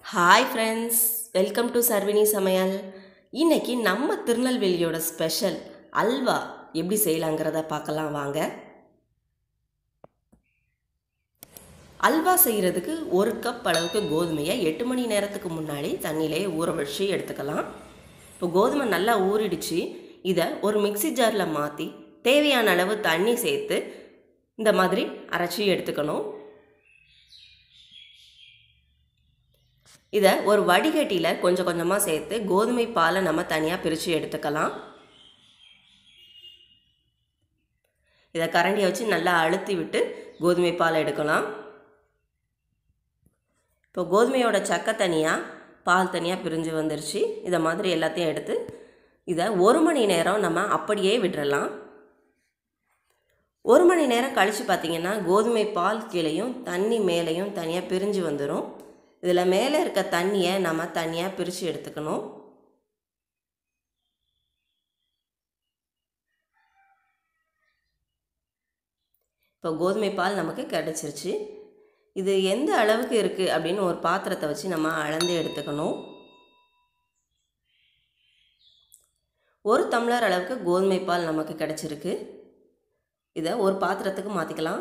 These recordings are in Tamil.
hi friends welcome to Sarvini சமையல் இன்னைக்கு நம்ம திருநெல்வேலியோட ஸ்பெஷல் அல்வா எப்படி செய்யலாங்கிறத பார்க்கலாம் வாங்க அல்வா செய்கிறதுக்கு ஒரு கப் அளவுக்கு கோதுமையை எட்டு மணி நேரத்துக்கு முன்னாடி தண்ணியிலே ஊற வச்சு எடுத்துக்கலாம் இப்போ கோதுமை நல்லா ஊறிடுச்சு இதை ஒரு மிக்ஸி ஜாரில் மாற்றி தேவையான அளவு தண்ணி சேர்த்து இந்த மாதிரி அரைச்சி எடுத்துக்கணும் இதை ஒரு வடிகட்டியில் கொஞ்சம் கொஞ்சமாக சேர்த்து கோதுமை பாலை நம்ம தனியாக பிரித்து எடுத்துக்கலாம் இதை கரண்டியை வச்சு நல்லா அழுத்தி விட்டு கோதுமை பாலை எடுக்கலாம் இப்போ கோதுமையோட சக்கை தனியாக பால் தனியாக பிரிஞ்சு வந்துருச்சு இதை மாதிரி எல்லாத்தையும் எடுத்து இதை ஒரு மணி நேரம் நம்ம அப்படியே விட்டுறலாம் ஒரு மணி நேரம் கழித்து பார்த்திங்கன்னா கோதுமை பால் கீழேயும் தண்ணி மேலேயும் தனியாக பிரிஞ்சு வந்துடும் இதில் மேலே இருக்க தண்ணியை நம்ம தனியாக பிரித்து எடுத்துக்கணும் இப்போ கோதுமை பால் நமக்கு கிடச்சிருச்சு இது எந்த அளவுக்கு இருக்குது அப்படின்னு ஒரு பாத்திரத்தை வச்சு நம்ம அளந்து எடுத்துக்கணும் ஒரு டம்ளர் அளவுக்கு கோதுமை பால் நமக்கு கிடச்சிருக்கு இதை ஒரு பாத்திரத்துக்கு மாற்றிக்கலாம்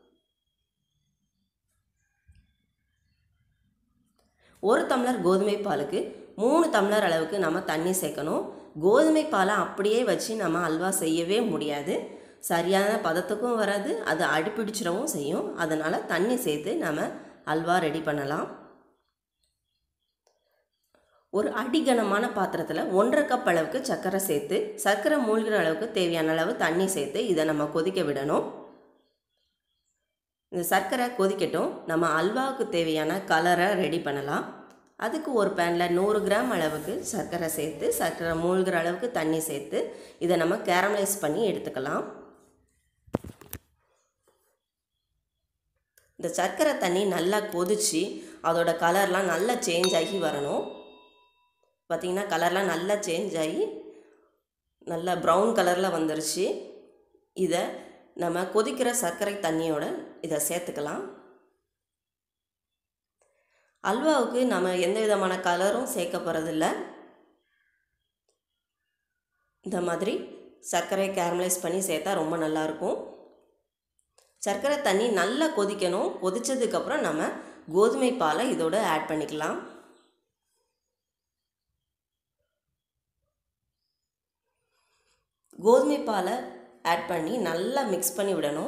ஒரு டம்ளர் கோதுமை பாலுக்கு மூணு டம்ளர் அளவுக்கு நம்ம தண்ணி சேர்க்கணும் கோதுமை பாலை அப்படியே வச்சு நம்ம அல்வா செய்யவே முடியாது சரியான பதத்துக்கும் வராது அது அடிப்பிடிச்சிடவும் செய்யும் அதனால் தண்ணி சேர்த்து நம்ம அல்வா ரெடி பண்ணலாம் ஒரு அடிகனமான பாத்திரத்தில் ஒன்றரை கப் அளவுக்கு சர்க்கரை சேர்த்து சர்க்கரை மூழ்கிற அளவுக்கு தேவையான அளவு தண்ணி சேர்த்து இதை நம்ம கொதிக்க விடணும் இந்த சர்க்கரை கொதிக்கட்டும் நம்ம அல்வாவுக்கு தேவையான கலரை ரெடி பண்ணலாம் அதுக்கு ஒரு பேனில் நூறு கிராம் அளவுக்கு சர்க்கரை சேர்த்து சர்க்கரை மூழ்கிற அளவுக்கு தண்ணி சேர்த்து இதை நம்ம கேரமலைஸ் பண்ணி எடுத்துக்கலாம் இந்த சர்க்கரை தண்ணி நல்லா கொதிச்சு அதோட கலர்லாம் நல்லா சேஞ்ச் ஆகி வரணும் பார்த்திங்கன்னா கலர்லாம் நல்லா சேஞ்ச் ஆகி நல்லா ப்ரௌன் கலரில் வந்துருச்சு இதை நம்ம கொதிக்கிற சர்க்கரை தண்ணியோட இதை சேர்த்துக்கலாம் அல்வாவுக்கு நம்ம எந்த விதமான கலரும் சேர்க்க போகிறதில்ல இந்த மாதிரி சர்க்கரை கேரமலைஸ் பண்ணி சேர்த்தா ரொம்ப நல்லாயிருக்கும் சர்க்கரை தண்ணி நல்லா கொதிக்கணும் கொதித்ததுக்கப்புறம் நம்ம கோதுமை பாலை இதோட ஆட் பண்ணிக்கலாம் கோதுமை பாலை ஆட் பண்ணி நல்லா மிக்ஸ் பண்ணி விடணும்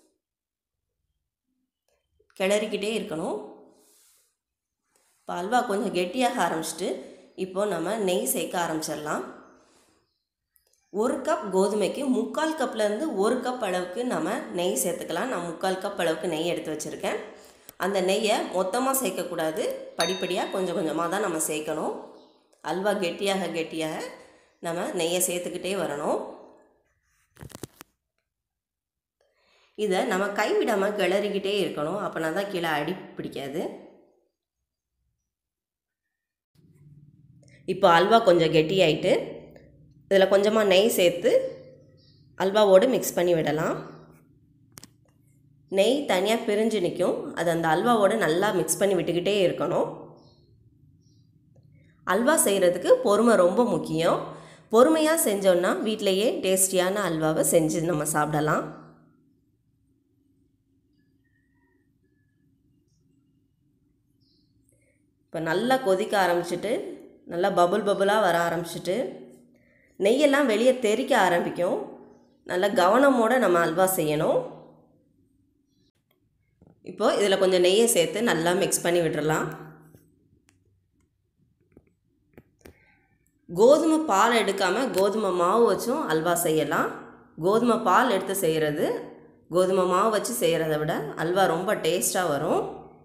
கிளறிக்கிட்டே இருக்கணும் இப்போ அல்வா கொஞ்சம் கெட்டியாக ஆரம்பிச்சிட்டு இப்போ நம்ம நெய் சேர்க்க ஆரம்பிச்சிடலாம் ஒரு கப் கோதுமைக்கு முக்கால் கப்லேருந்து ஒரு கப் அளவுக்கு நம்ம நெய் சேர்த்துக்கலாம் நான் முக்கால் கப் அளவுக்கு நெய் எடுத்து வச்சுருக்கேன் அந்த நெய்யை மொத்தமாக சேர்க்கக்கூடாது படிப்படியாக கொஞ்சம் கொஞ்சமாக தான் நம்ம சேர்க்கணும் அல்வா கெட்டியாக கெட்டியாக நம்ம நெய்யை சேர்த்துக்கிட்டே வரணும் இதை நம்ம கைவிடாமல் கிளறிக்கிட்டே இருக்கணும் அப்போனா தான் கீழே அடி பிடிக்காது இப்போ அல்வா கொஞ்சம் கெட்டியாயிட்டு இதில் கொஞ்சமாக நெய் சேர்த்து அல்வாவோடு மிக்ஸ் பண்ணி விடலாம் நெய் தனியாக பிரிஞ்சு நிற்கும் அது அந்த அல்வாவோடு நல்லா மிக்ஸ் பண்ணி விட்டுக்கிட்டே இருக்கணும் அல்வா செய்கிறதுக்கு பொறுமை ரொம்ப முக்கியம் பொறுமையாக செஞ்சோன்னா வீட்டிலையே டேஸ்டியான அல்வாவை செஞ்சு நம்ம சாப்பிடலாம் இப்போ நல்லா கொதிக்க ஆரம்பிச்சிட்டு நல்லா பபுள் பபுளாக வர ஆரம்பிச்சிட்டு நெய்யெல்லாம் வெளியே தெறிக்க ஆரம்பிக்கும் நல்லா கவனமோடு நம்ம அல்வா செய்யணும் இப்போது இதில் கொஞ்சம் நெய்யை சேர்த்து நல்லா மிக்ஸ் பண்ணி விட்டுறலாம் கோதுமை பால் எடுக்காமல் கோதுமை மாவு வச்சும் அல்வா செய்யலாம் கோதுமை பால் எடுத்து செய்கிறது கோதுமை மாவு வச்சு செய்கிறத விட அல்வா ரொம்ப டேஸ்ட்டாக வரும்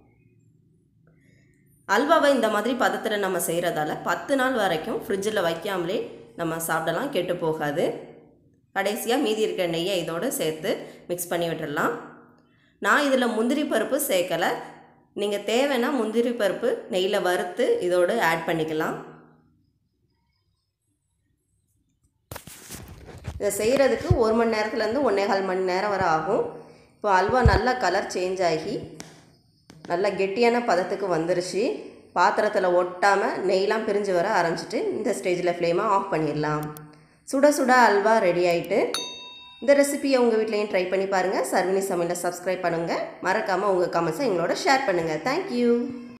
அல்வாவை இந்த மாதிரி பதத்தில் நம்ம செய்கிறதால பத்து நாள் வரைக்கும் ஃப்ரிட்ஜில் வைக்காமலே நம்ம சாப்பிடலாம் கெட்டு போகாது கடைசியாக மீதி இருக்கிற நெய்யை இதோடு சேர்த்து மிக்ஸ் பண்ணி விட்டுடலாம் நான் இதில் முந்திரி பருப்பு சேர்க்கலை நீங்கள் தேவைன்னா முந்திரி பருப்பு நெய்யில் வறுத்து இதோடு ஆட் பண்ணிக்கலாம் இதை செய்கிறதுக்கு ஒரு மணி நேரத்துலேருந்து ஒன்றே கால் மணி நேரம் வரை ஆகும் இப்போ அல்வா நல்லா கலர் சேஞ்ச் ஆகி நல்லா கெட்டியான பதத்துக்கு வந்துருச்சு பாத்திரத்தில் ஒட்டாமல் நெய்லாம் பிரிஞ்சு வர ஆரம்பிச்சிட்டு இந்த ஸ்டேஜில் ஃப்ளேமை ஆஃப் பண்ணிடலாம் சுட சுட அல்வா ரெடி ஆகிட்டு இந்த ரெசிபியை உங்கள் வீட்லேயும் ட்ரை பண்ணி பாருங்கள் சர்வினி சமையலை சப்ஸ்கிரைப் பண்ணுங்கள் மறக்காமல் உங்கள் கமெண்ட்ஸை எங்களோட ஷேர் பண்ணுங்கள் தேங்க்யூ